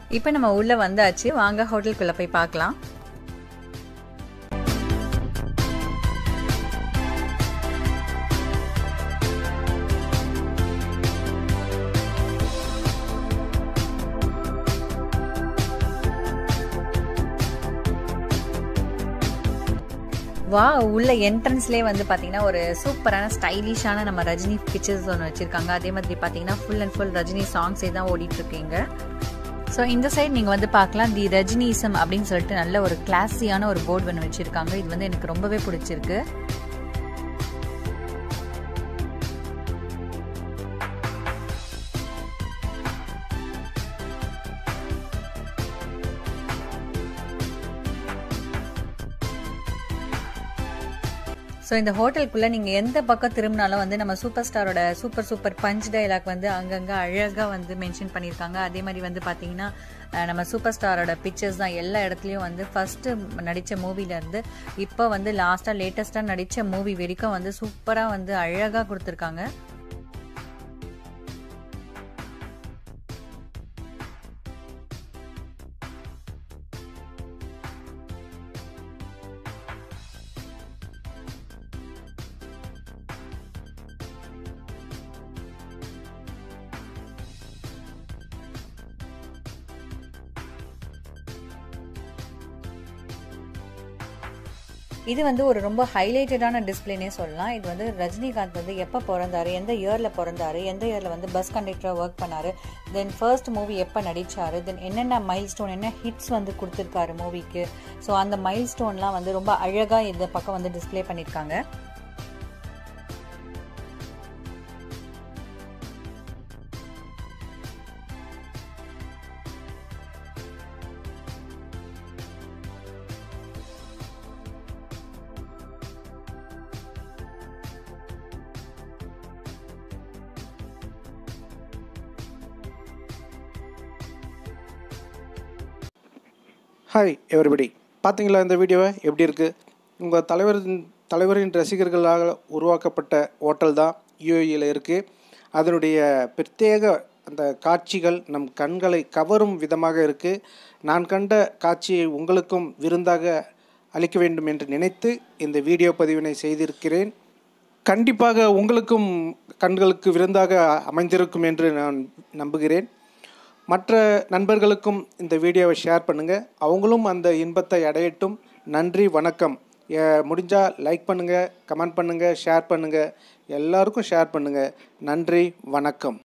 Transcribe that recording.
இப்போ நம்ம உள்ளே வந்தாச்சு வாங்க ஹோட்டலுக்குள்ளே போய் பார்க்கலாம் வா உள்ள என்ட்ரன்ஸ்லேயே வந்து பார்த்தீங்கன்னா ஒரு சூப்பரான ஸ்டைலிஷான நம்ம ரஜினி பிக்சர்ஸ் ஒன்று வச்சுருக்காங்க அதே மாதிரி பார்த்தீங்கன்னா ஃபுல் அண்ட் ஃபுல் ரஜினி சாங்ஸே தான் ஓடிட்டு இருக்கீங்க ஸோ இந்த சைடு நீங்கள் வந்து பார்க்கலாம் தி ரஜினிசம் அப்படின்னு சொல்லிட்டு நல்ல ஒரு கிளாஸியான ஒரு போர்டு ஒன்று வச்சுருக்காங்க இது வந்து எனக்கு ரொம்பவே பிடிச்சிருக்கு ஸோ இந்த ஹோட்டலுக்குள்ளே நீங்கள் எந்த பக்கம் திரும்பினாலும் வந்து நம்ம சூப்பர் ஸ்டாரோட சூப்பர் சூப்பர் பஞ்ச் டைலாக் வந்து அங்கங்கே அழகாக வந்து மென்ஷன் பண்ணியிருக்காங்க அதே மாதிரி வந்து பார்த்தீங்கன்னா நம்ம சூப்பர் ஸ்டாரோட பிக்சர்ஸ் தான் எல்லா இடத்துலையும் வந்து ஃபஸ்ட்டு நடித்த மூவிலேருந்து இப்போ வந்து லாஸ்ட்டாக லேட்டஸ்ட்டாக நடித்த மூவி வரைக்கும் வந்து சூப்பராக வந்து அழகாக கொடுத்துருக்காங்க இது வந்து ஒரு ரொம்ப ஹைலைட்டடான டிஸ்பிளேனே சொல்லலாம் இது வந்து ரஜினிகாந்த் வந்து எப்போ பிறந்தாரு எந்த இயரில் பிறந்தாரு எந்த இயரில் வந்து பஸ் கண்டக்டராக ஒர்க் பண்ணாரு தென் ஃபர்ஸ்ட் மூவி எப்போ நடித்தார் தென் என்னென்ன மைல் ஸ்டோன் என்ன ஹிட்ஸ் வந்து கொடுத்துருக்காரு மூவிக்கு ஸோ அந்த மைல் ஸ்டோன்லாம் வந்து ரொம்ப அழகாக இந்த பக்கம் வந்து டிஸ்பிளே பண்ணியிருக்காங்க ஹாய் எவரிபடி பார்த்தீங்களா இந்த வீடியோவை எப்படி இருக்குது உங்கள் தலைவரின் தலைவரின் ரசிகர்களால் உருவாக்கப்பட்ட ஹோட்டல் தான் யூஏயில் இருக்குது அதனுடைய பிரத்யேக அந்த காட்சிகள் நம் கண்களை கவரும் விதமாக இருக்குது நான் கண்ட காட்சியை உங்களுக்கும் விருந்தாக அளிக்க வேண்டும் என்று நினைத்து இந்த வீடியோ பதிவினை செய்திருக்கிறேன் கண்டிப்பாக உங்களுக்கும் கண்களுக்கு விருந்தாக அமைந்திருக்கும் என்று நான் நம்புகிறேன் மற்ற நண்பர்களுக்கும் இந்த வீடியோவை ஷேர் பண்ணுங்கள் அவங்களும் அந்த இன்பத்தை அடையட்டும் நன்றி வணக்கம் முடிஞ்சால் லைக் பண்ணுங்கள் கமெண்ட் பண்ணுங்கள் ஷேர் பண்ணுங்கள் எல்லாருக்கும் ஷேர் பண்ணுங்கள் நன்றி வணக்கம்